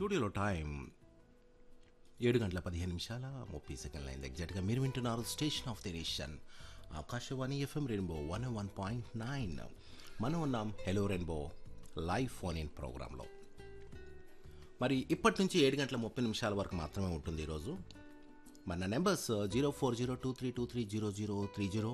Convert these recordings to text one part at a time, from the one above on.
స్టూడియోలో టైం ఏడు గంటల పదిహేను నిమిషాల ముప్పై సెకండ్ల అయింది ఎగ్జాక్ట్గా మీరు వింటున్నారు station of the nation Akashvani F M rainbow one one point nine మనం ఉన్నాం hello rainbow live phone in ప్రోగ్రాంలో మరి ఇప్పటి నుంచి ఏడు గంటల ముప్పై నిమిషాల వరకు మాత్రమే ఉంటుంది ఈరోజు మన numbers zero four zero two three two three zero zero three zero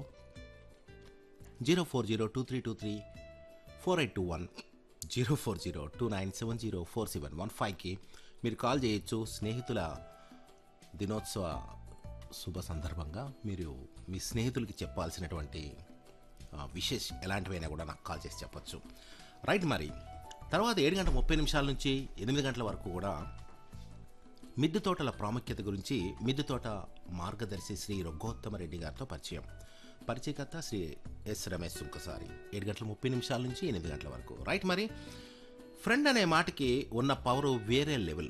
zero four zero two three two three four eight two one zero four zero two nine seven zero four seven one ఫైవ్కి మీరు call చేయొచ్చు స్నేహితుల దినోత్సవ శుభ సందర్భంగా మీరు మీ స్నేహితులకి చెప్పాల్సినటువంటి విషెస్ ఎలాంటివైనా కూడా నాకు కాల్ చేసి చెప్పొచ్చు రైట్ మరి తర్వాత ఏడు గంటల ముప్పై నిమిషాల నుంచి ఎనిమిది గంటల వరకు కూడా మిద్దె తోటల ప్రాముఖ్యత గురించి మిద్దె తోట మార్గదర్శి శ్రీ రఘోత్తమ రెడ్డి గారితో పరిచయం పరిచయకర్త శ్రీ ఎస్ రమేష్ సుంకసారి ఏడు గంటల ముప్పై నిమిషాల నుంచి ఎనిమిది గంటల వరకు రైట్ మరి ఫ్రెండ్ అనే మాటకి ఉన్న పవరు వేరే లెవెల్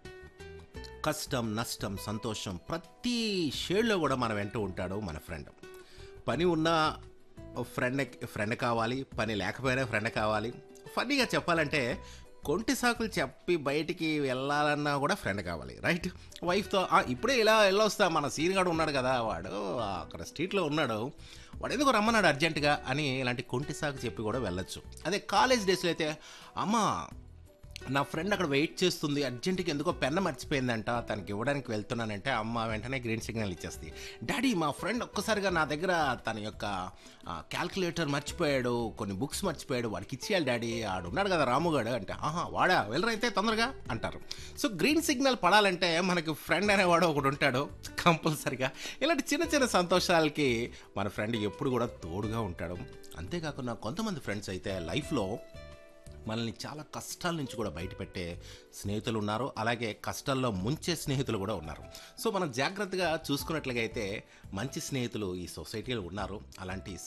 కష్టం నష్టం సంతోషం ప్రతి షేడ్లో కూడా మన వెంట ఉంటాడు మన ఫ్రెండ్ పని ఉన్న ఫ్రెండ్ ఫ్రెండ్ కావాలి పని లేకపోయినా ఫ్రెండ్ కావాలి ఫన్నీగా చెప్పాలంటే కొంటి సాకులు చెప్పి బయటికి వెళ్ళాలన్నా కూడా ఫ్రెండ్ కావాలి రైట్ వైఫ్తో ఇప్పుడే ఇలా వెళ్ళొస్తా మన సీనిగాడు ఉన్నాడు కదా వాడు అక్కడ స్ట్రీట్లో ఉన్నాడు వాడు ఎందుకు రమ్మన్నాడు అర్జెంటుగా అని ఇలాంటి కొంటి సాకు చెప్పి కూడా వెళ్ళొచ్చు అదే కాలేజ్ డేస్లో అయితే అమ్మ నా ఫ్రెండ్ అక్కడ వెయిట్ చేస్తుంది అర్జెంటుగా ఎందుకో పెన్న మర్చిపోయిందంట తనకి ఇవ్వడానికి వెళ్తున్నానంటే అమ్మ వెంటనే గ్రీన్ సిగ్నల్ ఇచ్చేస్తుంది డాడీ మా ఫ్రెండ్ ఒక్కసారిగా నా దగ్గర తన యొక్క క్యాల్కులేటర్ మర్చిపోయాడు కొన్ని బుక్స్ మర్చిపోయాడు వాడికి ఇచ్చేయాలి డాడీ ఆడు ఉన్నాడు కదా రాముగాడు అంటే ఆహా వాడా వెళ్ళరైతే తొందరగా అంటారు సో గ్రీన్ సిగ్నల్ పడాలంటే మనకి ఫ్రెండ్ అనేవాడు ఒకడు ఉంటాడు కంపల్సరిగా ఇలాంటి చిన్న చిన్న సంతోషాలకి మన ఫ్రెండ్ ఎప్పుడు కూడా తోడుగా ఉంటాడు అంతేకాకుండా కొంతమంది ఫ్రెండ్స్ అయితే లైఫ్లో మనల్ని చాలా కష్టాల నుంచి కూడా బయటపెట్టే స్నేహితులు ఉన్నారు అలాగే కష్టాల్లో ముంచే స్నేహితులు కూడా ఉన్నారు సో మనం జాగ్రత్తగా చూసుకున్నట్లుగా అయితే మంచి స్నేహితులు ఈ సొసైటీలో ఉన్నారు అలాంటి